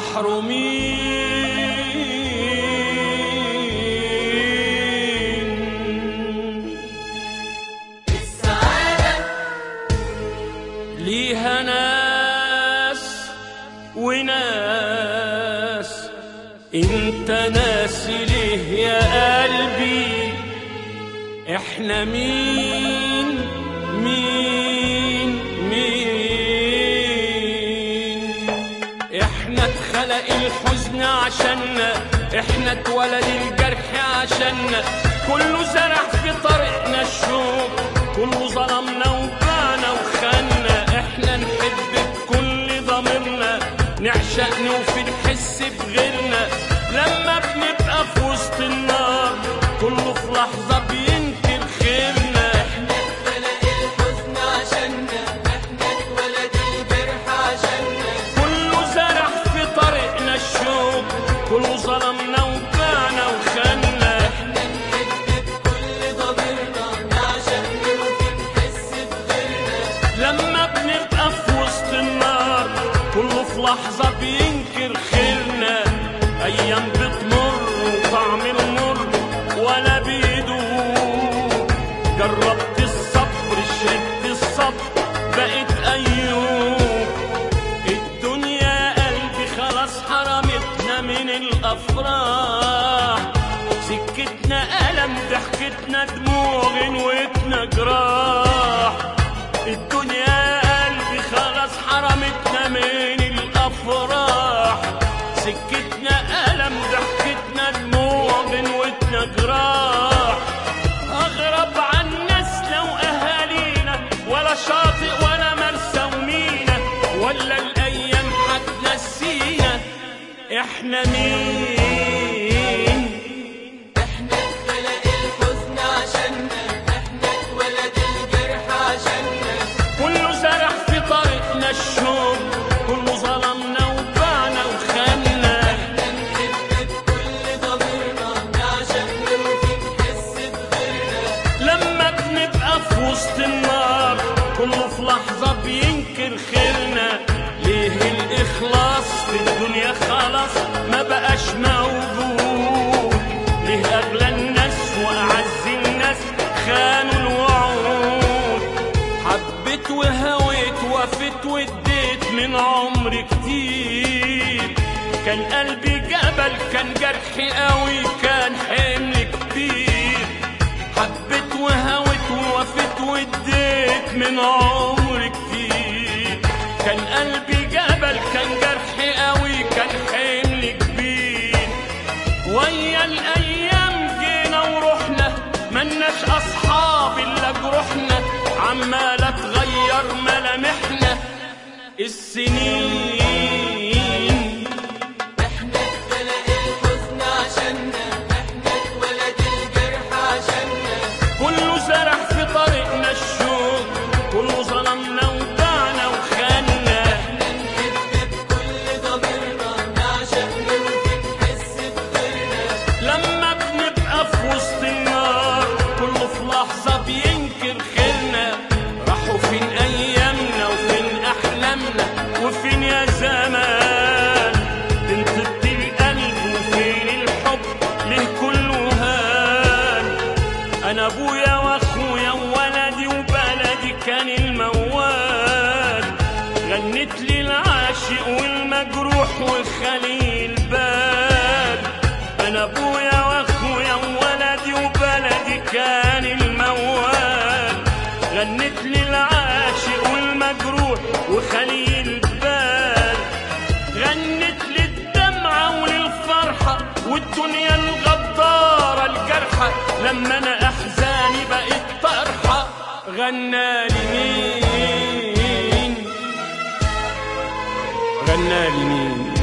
محرومين ليها ناس وناس انت ناسي ليه يا قلبي احنا مين مين مين احنا اتخلق الحزن عشاننا احنا اتولد الجرح عشاننا كله زرع في طريقنا الشوق كله ظلمنا وبانا وخنا احنا نحب بكل ضميرنا نعشق نوفي نحس بغيرنا لما بنبقى في وسط النار كله في لحظة بينكر خيرنا احنا اتخلق الحزن عشاننا احنا اتولد الجرح عشاننا كله زرع في طريقنا الشوق كله ظلمنا وبانا وخنا احنا نحب بكل ضميرنا نعشق نوفي نحس بغيرنا لما بنبقى في وسط النار كله في لحظة بينكر خيرنا أيام بتمر وطعم المر ولا بيدوب جربت الصبر شربت الصبر بقت أيوب الدنيا قلبي خلاص حرمتنا من الأفراح سكتنا ألم ضحكتنا دموع غنوتنا جراح الدنيا قلبي خلاص حرمتنا من الأفراح سكتنا ألم ضحكتنا دموع غنوتنا جراح أغرب عن الناس لو أهالينا ولا شاطئ ولا مرسى ومينا ولا الأيام هتنسينا إحنا مين احنا اتخلق الحزن عشاننا احنا اتولد الجرح عشاننا كله زرع في طريقنا الشوق كله ظلمنا وباعنا وخنا احنا نحب بكل ضميرنا نعشق نوفي نحس بغيرنا لما بنبقى في وسط النار كله في لحظة بينكر خيرنا ليه الإخلاص في الدنيا خلاص ما بقاش موجود ليه أغلى الناس وأعز الناس خانوا الوعود حبيت وهويت وفيت واديت من عمري كتير كان قلبي جبل كان جرحي قوي كان حمل كبير حبيت وهويت ووفيت واديت من عمري كتير كان قلبي جبل كان جرحي قوي كان حمل كبير ويا الايام جينا ورحنا ملناش اصحاب الا جروحنا عماله تغير ملامحنا السنين احنا اتخلق الحزن عشاننا احنا اتولد الجرح عشاننا كله زرع في طريقنا الشوق كله ظلمنا وباعنا وخنا احنا نحب بكل ضميرنا نعشق نوفي نحس بغيرنا لما بنبقى في وسط النار كله في لحظة بينكر خيرنا راحوا فين أيامنا وفين أحلامنا وفين يا زمان فين طبت القلب وفين الحب ليه كله هان أنا أبويا وأخويا وولدي وبلدي كان الموال غنت لي العاشق والمجروح وخلي البال انا ابويا واخويا وولدي وبلدي كان الموال غنت لي العاشق والمجروح وخلي البال غنت لي الدمعة وللفرحة والدنيا الغدارة الجرحة لما انا احزاني بقت طرحة غنالي مين غنالي مين